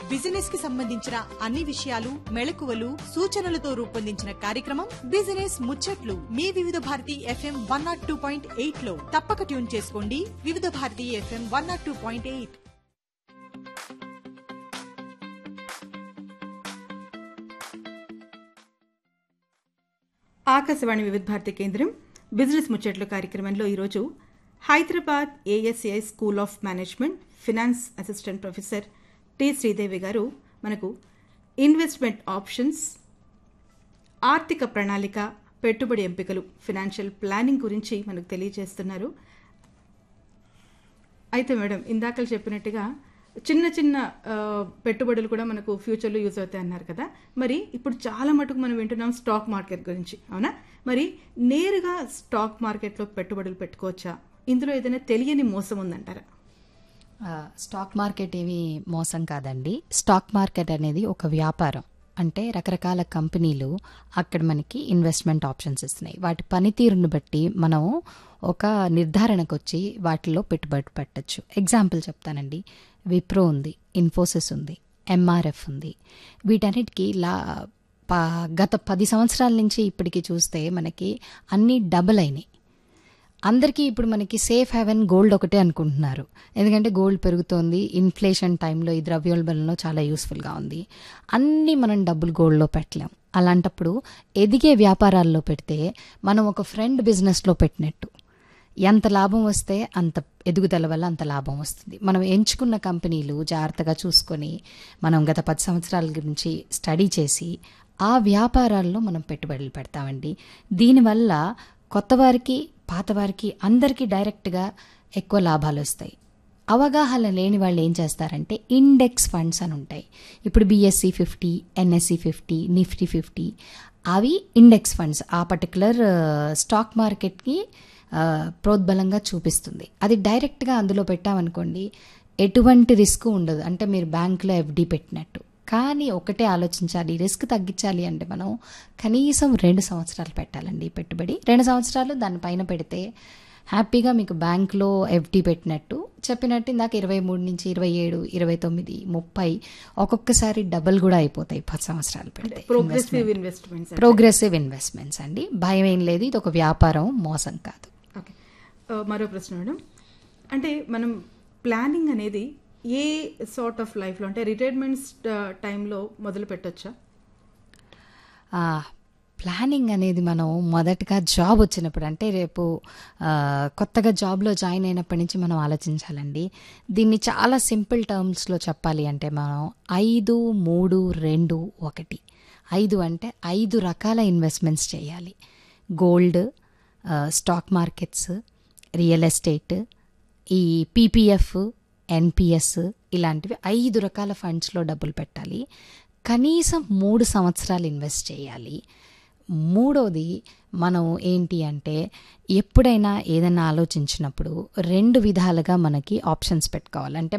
business కి సంబంధించిన అన్ని విషయాలు మెళకువలు సూచనలతో రూపొందించిన కార్యక్రమం బిజినెస్ ముచ్చట్లు మీ Vividha Bharati FM one nought two point eight లో తప్పక ట్యూన్ చేసుకోండి Vividha Bharati FM one nought two point eight Akashvani Vividha Bharati కేంద్రం బిజినెస్ ముచ్చట్లు కార్యక్రమంలో ఈరోజు Hyderabad ASAI school of management finance assistant professor T Sridevi garu మనకు ఇన్వెస్ట్మెంట్ ఆప్షన్స్ ఆర్థిక ప్రణాళిక పెట్టుబడి ఎంపికలు ఫినాన్షియల్ ప్లానింగ్ గురించి మనకు తెలియజేస్తున్నారు అయితే మేడం ఇందాకలు చెప్పినట్టుగా చిన్న చిన్న ఆ, పెట్టుబడులు కూడా మనకు ఫ్యూచర్లో యూజ్ అవుతాయి అన్నారు కదా మరి ఇప్పుడు చాలా మటుకు మనం వింటున్నాం స్టాక్ మార్కెట్ గురించి అవునా మరి నేరుగా స్టాక్ మార్కెట్లో పెట్టుబడులు పెట్టుకోవచ్చా ఇందులో ఏదైనా తెలియని మోసం ఉందంటారా ఆ, స్టాక్ మార్కెట్ ఏమి మోసం కాదండి స్టాక్ మార్కెట్ అనేది ఒక వ్యాపారం అంటే రకరకాల కంపెనీలు అక్కడ మనకి ఇన్వెస్ట్మెంట్ ఆప్షన్స్ ఇస్తున్నాయి వాటి పనితీరును బట్టి మనం ఒక నిర్ధారణకు వచ్చి వాటిలో పెట్టుబడి పెట్టచ్చు ఎగ్జాంపుల్ చెప్తానండి విప్రో ఉంది ఇన్ఫోసిస్ ఉంది ఎంఆర్ఎఫ్ ఉంది వీటన్నిటికీ లా ప- గత పది సంవత్సరాల నుంచి ఇప్పటికి చూస్తే మనకి అన్నీ డబుల్ అయినాయి అందరికీ ఇప్పుడు మనకి సేఫ్ హెవెన్ గోల్డ్ ఒకటే అనుకుంటున్నారు ఎందుకంటే గోల్డ్ పెరుగుతోంది ఇన్ఫ్లేషన్ టైంలో ఈ ద్రవ్యోల్బణంలో చాలా యూస్ఫుల్గా ఉంది అన్నీ మనం డబ్బులు గోల్డ్లో పెట్టలేం అలాంటప్పుడు ఎదిగే వ్యాపారాల్లో పెడితే మనం ఒక ఫ్రెండ్ బిజినెస్లో పెట్టినట్టు ఎంత లాభం వస్తే అంత ఎదుగుదల వల్ల అంత లాభం వస్తుంది మనం ఎంచుకున్న కంపెనీలు జాగ్రత్తగా చూసుకొని మనం గత పది సంవత్సరాల గురించి స్టడీ చేసి ఆ వ్యాపారాల్లో మనం పెట్టుబడులు పెడతామండి దీనివల్ల కొత్త వారికి పాత వారికి అందరికీ డైరెక్ట్గా ఎక్కువ లాభాలు వస్తాయి అవగాహన లేని వాళ్ళు ఏం చేస్తారంటే ఇండెక్స్ ఫండ్స్ అని ఉంటాయి ఇప్పుడు BSE fifty NSE fifty nifty fifty అవి ఇండెక్స్ ఫండ్స్ ఆ పర్టికులర్ స్టాక్ మార్కెట్కి ఆ, ప్రోద్బలంగా చూపిస్తుంది అది డైరెక్ట్గా అందులో పెట్టామనుకోండి ఎటువంటి రిస్క్ ఉండదు అంటే మీరు బ్యాంకులో ఎఫ్డి పెట్టినట్టు కానీ ఒకటే ఆలోచించాలి రిస్క్ తగ్గించాలి అంటే మనం కనీసం రెండు సంవత్సరాలు పెట్టాలండి ఈ పెట్టుబడి రెండు సంవత్సరాలు దానిపైన పెడితే హ్యాపీగా మీకు బ్యాంక్లో ఎఫ్డి పెట్టినట్టు చెప్పినట్టు ఇందాక ఇరవై మూడు నుంచి ఇరవై ఏడు ఇరవై తొమ్మిది ముప్పై ఒక్కొక్కసారి డబల్ కూడా అయిపోతాయి పది సంవత్సరాలు పెడితే ప్రోగ్రెసివ్ ఇన్వెస్ట్మెంట్స్ ప్రోగ్రెసివ్ ఇన్వెస్ట్మెంట్స్ అండి భయం ఏం లేదు ఇది ఒక వ్యాపారం మోసం కాదు ఓకే ఆ, మరో ప్రశ్న మేడం అంటే మనం ప్లానింగ్ అనేది ఏ సార్ట్ ఆఫ్ లైఫ్లో అంటే రిటైర్మెంట్స్ టైంలో మొదలు పెట్టొచ్చా ఆ, ప్లానింగ్ అనేది మనం మొదటగా జాబ్ వచ్చినప్పుడు అంటే రేపు ఆ, కొత్తగా జాబ్లో జాయిన్ అయినప్పటి నుంచి మనం ఆలోచించాలండి దీన్ని చాలా సింపుల్ టర్మ్స్లో చెప్పాలి అంటే మనం ఐదు మూడు రెండు ఒకటి ఐదు అంటే ఐదు రకాల ఇన్వెస్ట్మెంట్స్ చేయాలి గోల్డ్ ఆ, స్టాక్ మార్కెట్స్ రియల్ ఎస్టేట్ ఈ పీపీఎఫ్ ఎన్పిఎస్ ఇలాంటివి ఐదు రకాల ఫండ్స్లో డబ్బులు పెట్టాలి కనీసం మూడు సంవత్సరాలు ఇన్వెస్ట్ చేయాలి మూడోది మనం ఏంటి అంటే ఎప్పుడైనా ఏదైనా ఆలోచించినప్పుడు రెండు విధాలుగా మనకి ఆప్షన్స్ పెట్టుకోవాలి అంటే